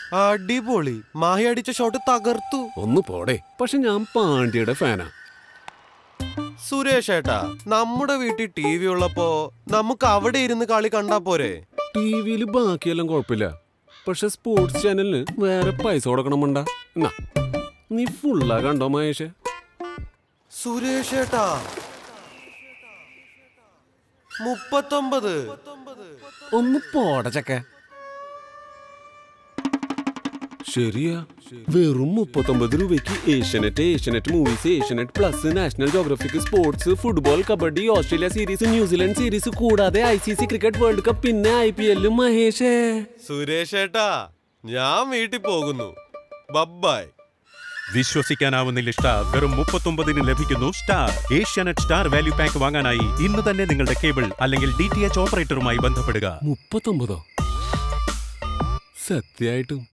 അടിപൊളി മാഹി അടിച്ച ഷോട്ട് തകർത്തു ഒന്ന് പോടെ പക്ഷെ ഞാൻ പാണ്ഡ്യയുടെ ഫാനാ സുരേഷ് ഏട്ടാ നമ്മുടെ വീട്ടിൽ ടി വി ഉള്ളപ്പോ നമുക്ക് അവിടെ ഇരുന്ന് കളി കണ്ടാ പോരെ ടി വിയിൽ ബാക്കിയെല്ലാം കുഴപ്പമില്ല പക്ഷെ സ്പോർട്സ് ചാനലിന് വേറെ പൈസ കൊടുക്കണം മണ്ട എന്നാ നീ ഫുള്ളാ കണ്ടോ മഹേഷ് സുരേഷ് ഏട്ടാ മുപ്പത്തൊമ്പത് ഒന്ന് പോട ചക്ക ശരിയാ വെറും മുപ്പത്തൊമ്പത് രൂപയ്ക്ക് Asianet Asianet movies Asianet plus National Geographic sports football kabaddi Australia series New Zealand series കൂടാതെ I C C cricket world cup പിന്നെ ഐ പി എല്ലും മഹേഷേ സുരേഷ് ഏട്ടാ ഞാൻ വീട്ടിൽ പോകുന്നു ബബ്ബായ് വിശ്വസിക്കാനാവുന്നില്ല സ്റ്റാർ വെറും മുപ്പത്തൊമ്പതിന് ലഭിക്കുന്നു Star Asianet Star value pack വാങ്ങാനായി ഇന്ന് തന്നെ നിങ്ങളുടെ കേബിൾ അല്ലെങ്കിൽ ഡി ടി എച്ച് ഓപ്പറേറ്ററുമായി ബന്ധപ്പെടുക മുപ്പത്തൊമ്പതോ സത്യായിട്ടും